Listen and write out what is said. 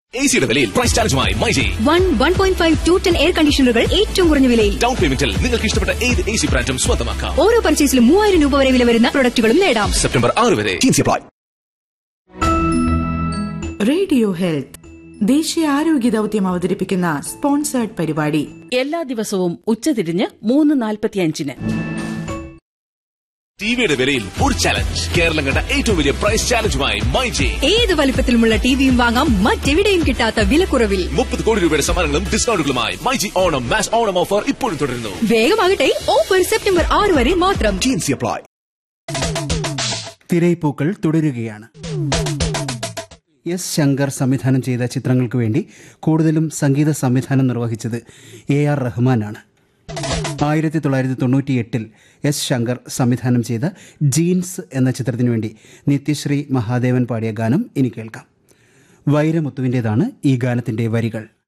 A സിയുടെ വിലയിൽ price ചാർജുമായി myG one one point five two ten air കണ്ടീഷണറുകൾ ഏറ്റവും കുറഞ്ഞ വിലയിൽ ഡൗൺ പേയ്മെന്റിൽ നിങ്ങൾക്ക് ഇഷ്ടപ്പെട്ട ഏത് എ സി ബ്രാൻഡും സ്വന്തമാക്കാം ഓരോ പർച്ചേസിലും മൂവായിരം രൂപ വരെ വില വരുന്ന പ്രൊഡക്റ്റുകളും നേടാം സെപ്റ്റംബർ ആറ് വരെ അപ്ലൈ റേഡിയോ ഹെൽത്ത് ദേശീയ ആരോഗ്യ ദൗത്യം അവതരിപ്പിക്കുന്ന സ്പോൺസേർഡ് പരിപാടി എല്ലാ ദിവസവും ഉച്ചതിരിഞ്ഞ് മൂന്ന് നാൽപ്പത്തിയഞ്ചിന് ടിവിയുടെ വിലയിൽ ഒരു ചലഞ്ച് കേരളം കണ്ട ഏറ്റവും വലിയ പ്രൈസ് ചാലഞ്ചുമായി മൈജി ഏത് വലിപ്പത്തിലുമുള്ള ടിവിയും വാങ്ങാം മറ്റെവിടെയും കിട്ടാത്ത വിലക്കുറവിൽ മുപ്പത് കോടി രൂപയുടെ സമ്മാനങ്ങളും ഡിസ്കൗണ്ടുകളുമായി myG Onam mass Onam offer ഇപ്പോഴും തുടരുന്നു വേഗമാകട്ടെ ഓഫർ സെപ്റ്റംബർ ആറ് വരെ മാത്രം അപ്ലൈ തിരയിപ്പൂക്കൾ തുടരുകയാണ് എസ് ശങ്കർ സംവിധാനം ചെയ്ത ചിത്രങ്ങൾക്ക് വേണ്ടി കൂടുതലും സംഗീത സംവിധാനം നിർവഹിച്ചത് എ ആർ റഹ്മാനാണ് ആയിരത്തി തൊള്ളായിരത്തി തൊണ്ണൂറ്റി എട്ടിൽ എസ് ശങ്കർ സംവിധാനം ചെയ്ത ജീൻസ് എന്ന ചിത്രത്തിനു വേണ്ടി നിത്യശ്രീ മഹാദേവൻ പാടിയ ഗാനം ഇനി കേൾക്കാം വൈരമുത്തുവിൻ്റേതാണ് ഈ ഗാനത്തിൻ്റെ വരികൾ